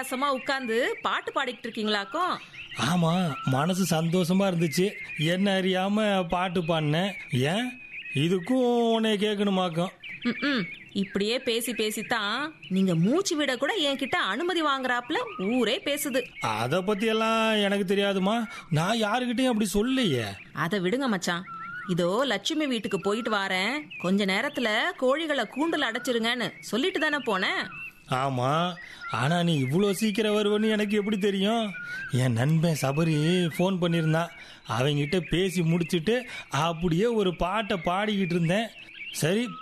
உல்லாசமா உட்கார்ந்து பாட்டு பாடிக்கிட்டு இருக்கீங்களாக்கும் ஆமா மனசு சந்தோஷமா இருந்துச்சு என்ன அறியாம பாட்டு பாடினேன் ஏன் இதுக்கும் உன்னை கேட்கணுமாக்கும் ம்ம். இப்படியே பேசி பேசித்தான் நீங்க மூச்சு விட கூட என்கிட்ட அனுமதி வாங்குறாப்ல ஊரே பேசுது அதை பத்தி எல்லாம் எனக்கு தெரியாதுமா நான் யாருக்கிட்டையும் அப்படி சொல்லலையே அதை விடுங்க மச்சான் இதோ லட்சுமி வீட்டுக்கு போயிட்டு வாரேன் கொஞ்ச நேரத்துல கோழிகளை கூண்டுல அடைச்சிருங்கன்னு சொல்லிட்டு தானே போனேன் ஆமா ஆனா நீ இவ்வளோ சீக்கிரம் வருவன்னு எனக்கு எப்படி தெரியும் என் நண்பன் சபரி ஃபோன் பண்ணியிருந்தான் அவங்கிட்ட பேசி முடிச்சிட்டு அப்படியே ஒரு பாட்டை பாடிக்கிட்டு இருந்தேன் சரி